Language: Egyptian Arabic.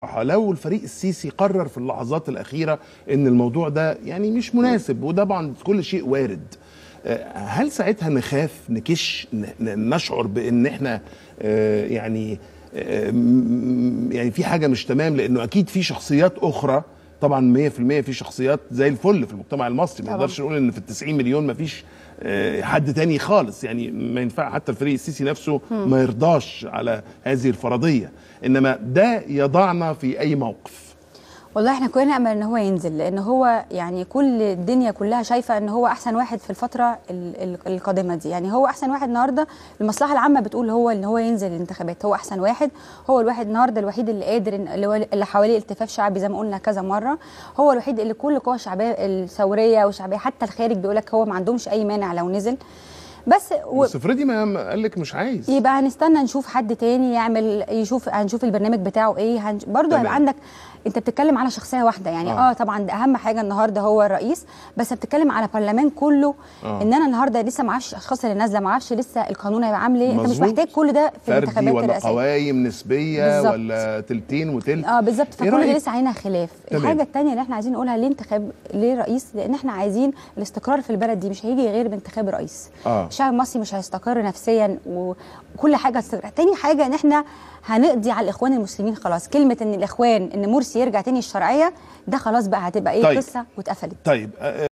لو الفريق السيسي قرر في اللحظات الأخيرة أن الموضوع ده يعني مش مناسب وطبعا كل شيء وارد آه، هل ساعتها نخاف نكش ن- ن- نشعر بأن احنا آه، يعني آه، م- يعني في حاجة مش تمام لأنه أكيد في شخصيات أخرى طبعا 100% في شخصيات زي الفل في المجتمع المصري ما طبعاً. نقدرش نقول ان في ال 90 مليون ما فيش آه، حد تاني خالص يعني ما ينفع حتى الفريق السيسي نفسه ما يرضاش على هذه الفرضيه انما ده يضعنا في اي موقف والله احنا كلنا نامل ان هو ينزل لان هو يعني كل الدنيا كلها شايفه ان هو احسن واحد في الفتره ال- ال- القادمه دي يعني هو احسن واحد النهارده المصلحه العامه بتقول هو ان هو ينزل الانتخابات هو احسن واحد هو الواحد النهارده الوحيد اللي قادر إن- اللي, هو اللي حواليه التفاف شعبي زي ما قلنا كذا مره هو الوحيد اللي كل القوى الشعبيه الثوريه والشعبيه حتى الخارج بيقول لك هو ما عندهمش اي مانع لو نزل بس و... بس افرضي ما قال لك مش عايز يبقى هنستنى نشوف حد تاني يعمل يشوف هنشوف البرنامج بتاعه ايه هنش... برضه تمام. هيبقى عندك انت بتتكلم على شخصيه واحده يعني آه. اه, طبعا ده اهم حاجه النهارده هو الرئيس بس بتتكلم على برلمان كله آه. ان انا النهارده لسه ما اعرفش الاشخاص اللي نازله ما اعرفش لسه القانون هيبقى عامل ايه انت مش مظبوط. محتاج كل ده في فردي الانتخابات ولا الرئاسيه قوايم نسبيه بالظبط. ولا تلتين وتلت اه بالظبط إيه فكل ده رأيك؟ لسه علينا خلاف تمام. الحاجه الثانيه اللي احنا عايزين نقولها ليه انتخاب ليه رئيس لان احنا عايزين الاستقرار في البلد دي مش هيجي غير بانتخاب رئيس آه. الشعب المصري مش هيستقر نفسيا وكل حاجه هتستقر تاني حاجه ان احنا هنقضي على الاخوان المسلمين خلاص كلمه ان الاخوان ان مرسي يرجع تاني الشرعيه ده خلاص بقى هتبقى ايه طيب. قصه واتقفلت طيب آه،